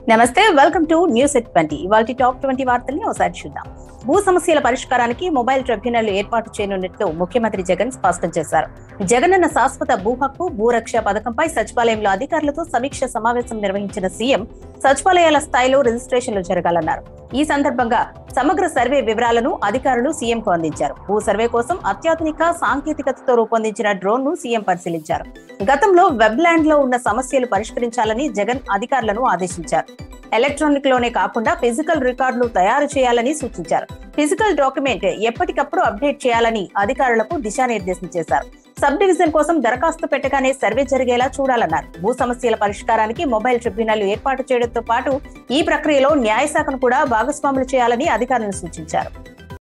నమస్తే welcome to news at twenty ఇవాళ top twenty వార్తల్ని ఒకసారి చూద్దాం భూ సమస్యల పరిష్కారానికి మొబైల్ ట్రిబ్యునల్ ఏర్పాటు చేయనున్నట్లు ముఖ్యమంత్రి జగన్ స్పష్టం చేశారు జగనన్న శాశ్వత భూ హక్కు భూరక్ష పథకంపై సచివాలయంలో అధికారులతో సమీక్ష సమావేశం నిర్వహించిన సీఎం సచివాలయాల స్థాయిలో రిజిస్ట్రేషన్లు జరగాలన్నారు ఈ సందర్భంగా సమగ్ర సర్వే వివరాలను అధికారులు సీఎంకు అందించారు భూ సర్వే కోసం అత్యాధునిక సాంకేతికతతో రూపొందించిన డ్రోన్ ను సీఎం పరిశీలించారు గతంలో వెబ్ ల్యాండ్ లో ఉన్న సమస్యలు పరిష్కరించాలని జగన్ అధికారులను ఆదేశించారు ఎలక్ట్రానిక్ లోనే కాకుండా ఫిజికల్ రికార్డులు తయారు చేయాలని సూచించారు ఫిజికల్ డాక్యుమెంట్ ఎప్పటికప్పుడు అప్డేట్ చేయాలని అధికారులకు దిశానిర్దేశం చేశారు సబ్ డివిజన్ కోసం దరఖాస్తు పెట్టగానే సర్వే జరిగేలా చూడాలన్నారు భూ సమస్యల పరిష్కారానికి మొబైల్ ట్రిబ్యునల్ ఏర్పాటు చేయడంతో పాటు ఈ ప్రక్రియలో న్యాయశాఖను కూడా భాగస్వాములు చేయాలని అధికారులను సూచించారు